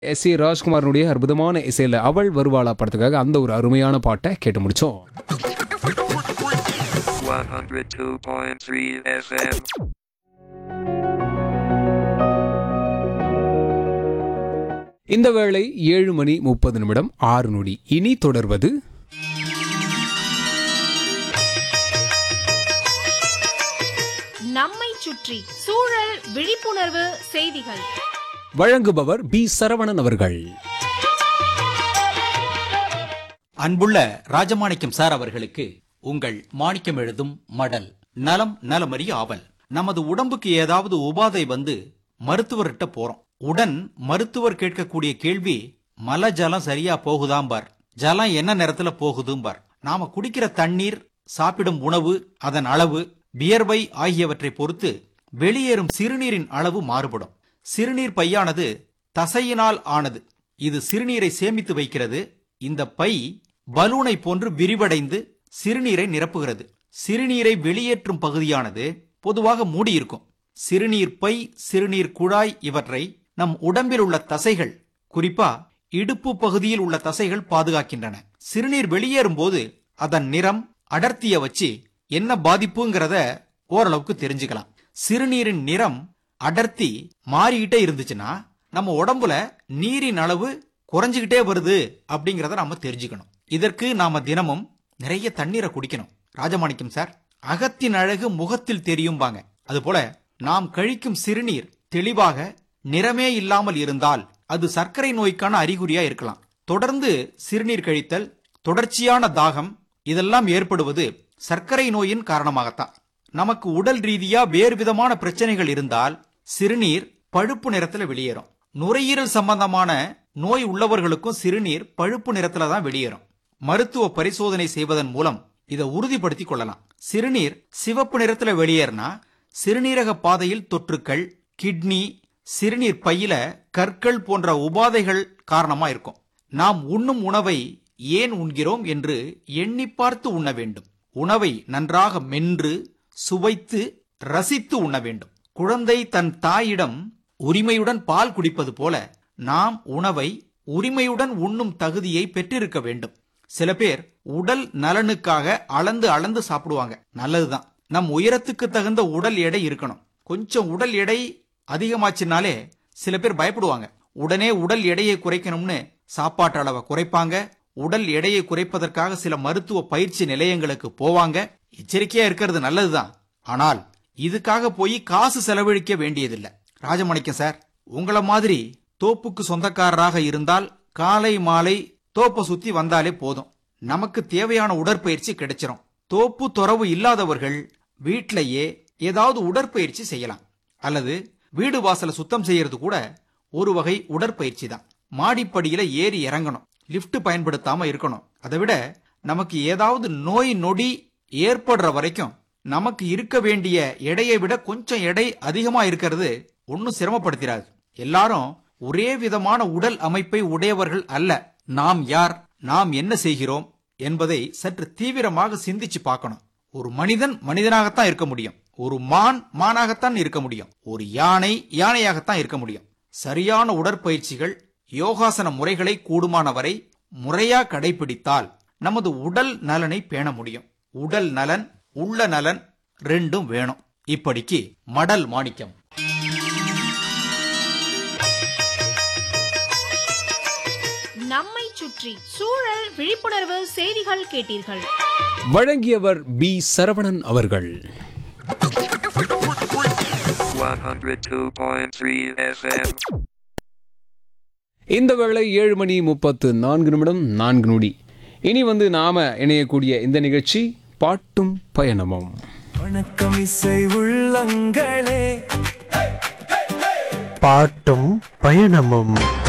S A ராஜ்குமாரனுடைய அற்புதமான இசையில் அவள் வருவாளா படத்துக்காக அந்த ஒரு அருமையான பாட்டை கேட்டு முடிச்சோம் 102.3 FM. இந்த வேளை ஏழு மணி முப்பது நிமிடம் ஆறு நொடி இனி தொடர்வது நம்மை சுற்றி சூழல் விழிப்புணர்வு செய்திகள் வழங்குபவர் பி சரவணன் அவர்கள் அன்புள்ள ராஜமாணிக்கம் சார் அவர்களுக்கு உங்கள் மாணிக்கம் எழுதும் மடல் நலம் நலமறிய ஆவல் நமது உடம்புக்கு ஏதாவது உபாதை வந்து மருத்துவர்கிட்ட போறோம் உடன் மருத்துவர் கேட்கக்கூடிய கேள்வி மல ஜலம் சரியா போகுதாம் பார் ஜலம் என்ன நேரத்துல போகுதும் பார் நாம குடிக்கிற தண்ணீர் சாப்பிடும் உணவு அதன் அளவு வியர்வை ஆகியவற்றை பொறுத்து வெளியேறும் சிறுநீரின் அளவு மாறுபடும் சிறுநீர் பையானது தசையினால் ஆனது இது சிறுநீரை சேமித்து வைக்கிறது இந்த பை பலூனை போன்று விரிவடைந்து சிறுநீரை நிரப்புகிறது சிறுநீரை வெளியேற்றும் பகுதியானது பொதுவாக மூடியிருக்கும் சிறுநீர் பை சிறுநீர் குழாய் இவற்றை நம் உடம்பில் உள்ள தசைகள் குறிப்பா இடுப்பு பகுதியில் உள்ள தசைகள் பாதுகாக்கின்றன சிறுநீர் வெளியேறும் போது அதன் நிறம் அடர்த்திய வச்சு என்ன பாதிப்புங்கிறத ஓரளவுக்கு தெரிஞ்சுக்கலாம் சிறுநீரின் நிறம் அடர்த்தி மாறிக்கிட்டே இருந்துச்சுன்னா நம்ம உடம்புல நீரின் அளவு குறைஞ்சுக்கிட்டே வருது அப்படிங்கறத நாம தெரிஞ்சுக்கணும் இதற்கு நாம தினமும் நிறைய தண்ணீரை குடிக்கணும் ராஜமாணிக்கம் சார் அகத்தின் அழகு முகத்தில் தெரியும்பாங்க அதுபோல நாம் கழிக்கும் சிறுநீர் தெளிவாக நிறமே இல்லாமல் இருந்தால் அது சர்க்கரை நோய்க்கான அறிகுறியா இருக்கலாம் தொடர்ந்து சிறுநீர் கழித்தல் தொடர்ச்சியான தாகம் இதெல்லாம் ஏற்படுவது சர்க்கரை நோயின் காரணமாகத்தான் நமக்கு உடல் ரீதியா வேறு விதமான பிரச்சனைகள் இருந்தால் சிறுநீர் பழுப்பு நிறத்துல வெளியேறும் நுரையீரல் சம்பந்தமான நோய் உள்ளவர்களுக்கும் சிறுநீர் பழுப்பு நிறத்துல தான் வெளியேறும் மருத்துவ பரிசோதனை செய்வதன் மூலம் இதை உறுதிப்படுத்திக் கொள்ளலாம் சிறுநீர் சிவப்பு நிறத்துல வெளியேறினா சிறுநீரக பாதையில் தொற்றுக்கள் கிட்னி சிறுநீர் பையில கற்கள் போன்ற உபாதைகள் காரணமா இருக்கும் நாம் உண்ணும் உணவை ஏன் உண்கிறோம் என்று எண்ணி பார்த்து உண்ண வேண்டும் உணவை நன்றாக மென்று சுவைத்து ரசித்து உண்ண வேண்டும் குழந்தை தன் தாயிடம் உரிமையுடன் பால் குடிப்பது போல நாம் உணவை உரிமையுடன் உண்ணும் தகுதியை பெற்றிருக்க வேண்டும் சில பேர் உடல் நலனுக்காக அளந்து அளந்து சாப்பிடுவாங்க நல்லதுதான் நம் உயரத்துக்கு தகுந்த உடல் எடை இருக்கணும் கொஞ்சம் உடல் எடை அதிகமாச்சுனாலே சில பேர் பயப்படுவாங்க உடனே உடல் எடையை குறைக்கணும்னு சாப்பாட்டு அளவை குறைப்பாங்க உடல் எடையை குறைப்பதற்காக சில மருத்துவ பயிற்சி நிலையங்களுக்கு போவாங்க எச்சரிக்கையா இருக்கிறது நல்லதுதான் ஆனால் இதுக்காக போய் காசு செலவழிக்க வேண்டியதில்லை ராஜமாணிக்கம் சார் உங்களை மாதிரி தோப்புக்கு சொந்தக்காரராக இருந்தால் காலை மாலை தோப்பை சுத்தி வந்தாலே போதும் நமக்கு தேவையான உடற்பயிற்சி கிடைச்சிரும் தோப்பு துறவு இல்லாதவர்கள் வீட்டிலேயே ஏதாவது உடற்பயிற்சி செய்யலாம் அல்லது வீடு வாசலை சுத்தம் செய்யறது கூட ஒரு வகை உடற்பயிற்சி தான் மாடிப்படியில ஏறி இறங்கணும் லிஃப்ட் பயன்படுத்தாம இருக்கணும் அதை விட நமக்கு ஏதாவது நோய் நொடி ஏற்படுற வரைக்கும் நமக்கு இருக்க வேண்டிய எடையை விட கொஞ்சம் எடை அதிகமா இருக்கிறது ஒன்னும் சிரமப்படுத்திடாது எல்லாரும் ஒரே விதமான உடல் அமைப்பை உடையவர்கள் அல்ல நாம் யார் நாம் என்ன செய்கிறோம் என்பதை சற்று தீவிரமாக சிந்திச்சு பார்க்கணும் ஒரு மனிதன் மனிதனாகத்தான் இருக்க முடியும் ஒரு மான் மானாகத்தான் இருக்க முடியும் ஒரு யானை யானையாகத்தான் இருக்க முடியும் சரியான உடற்பயிற்சிகள் யோகாசன முறைகளை கூடுமானவரை முறையா கடைபிடித்தால் நமது உடல் நலனை பேண முடியும் உடல் நலன் உள்ள நலன் ரெண்டும் வேணும் இப்படிக்கு மடல் மாணிக்கம் நம்மை சுற்றி சூழல் விழிப்புணர்வு செய்திகள் கேட்டீர்கள் வழங்கியவர் பி சரவணன் அவர்கள் 102.3 FM. இந்த வேளை ஏழு மணி முப்பத்து நான்கு நிமிடம் நான்கு நொடி இனி வந்து நாம இணையக்கூடிய இந்த நிகழ்ச்சி பாட்டும் பயணமும் வணக்கம் இசை உள்ளங்களே பாட்டும் பயணமும்